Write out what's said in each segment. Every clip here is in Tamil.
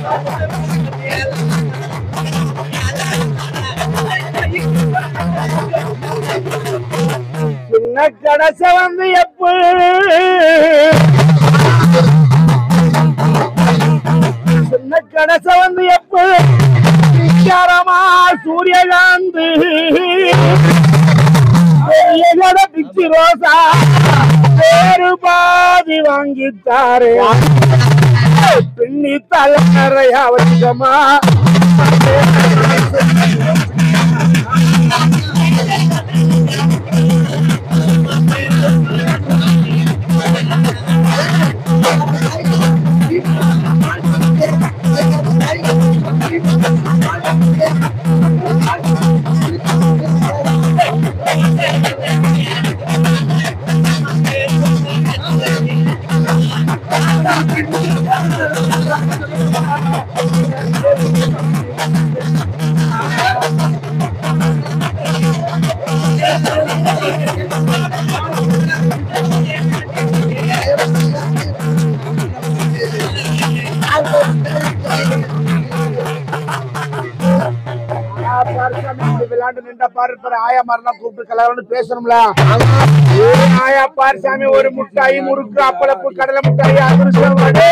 சின்ன கடைச வந்து எப்ப சின்ன கடைச வந்து எப்ப விச்சாரமா சூரியகாந்த் எங்கட பிச்சு ரோசா பேரு பாதி வாங்கித்தாரு பின்னி தலை நிறைய வச்சுக்கமா விளையாண்டு நின்ற பாரு பாரு ஆயா மரணம் கூப்பிட்டு கலவரம்னு பேசணும்ல ஏ ஆயா பாரு சாமி ஒரு முட்டாய் முறுக்கு அப்பளப்பு கடலை முட்டாய் அதிர்ஷ்டம் வடை.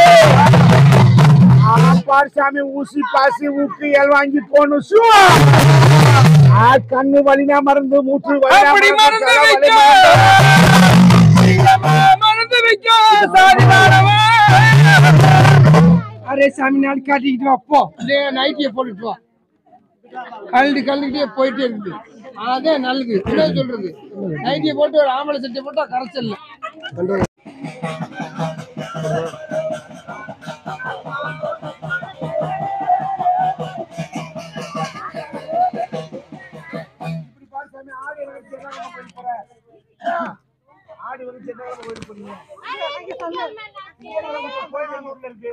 ஆ பாரு சாமி ஊசி பாசி ஊக்கு எல் வாங்கி போணும் சு ஆ கண்ணு வலினா மறந்து மூச்சு வலினா அப்படி மறந்து, மறந்து தலை வலி வைக்க. மறந்து. மறந்து வைக்க சாதி அரே சாமி நாள் காட்டிக்கிட்டு வா போ இதே நைட்டியை போட்டுட்டு வா கழுது கழுதுகிட்டே போயிட்டே இருக்குது அதே நல்லது என்ன சொல்றது நைட்டியை போட்டு ஒரு ஆம்பளை சட்டை போட்டா கரைச்சல் இப்படி பாரு சாமி ஆடு வந்து சென்னை போயிட்டு போற ஆடு வந்து சென்னை போயிட்டு போறீங்க கோயில் எங்க ஊர்ல இருக்கு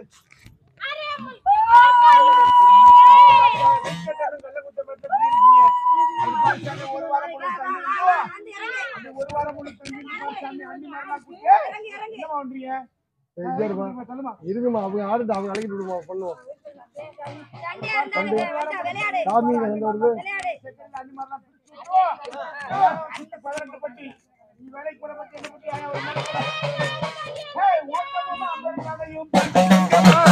வெங்கடாச்சலம் கள்ளக்குறிச்சி மரத்துல குடியிருக்கீங்க. அது பாரு சாமி, ஒரு வாரம் முழு தண்ணி இருக்கு. அது ஒரு வாரம் முழு தண்ணி இருக்கு பாரு சாமி, அண்ணி மாதிரிலாம் குடிச்சு. என்னம்மா பண்றீங்க? சொல்லுமா, சொல்லுமா. இருக்குமா அவங்க ஆடுட்டு அவங்க அழைக்கிட்டு விடுவோம் பண்ணுவோம் விளையாடு சாமி எங்க வருது செட்டில் அண்ணி மாதிரிலாம் பிரிச்சு விட்டுருவோம். அந்த பதினெட்டு பட்டி. நீ வேலைக்கு போற பத்தி என்ன பத்தி ஆயா ஒரு நாள் ஏய், ஓட்டமா அம்பது நாளையும்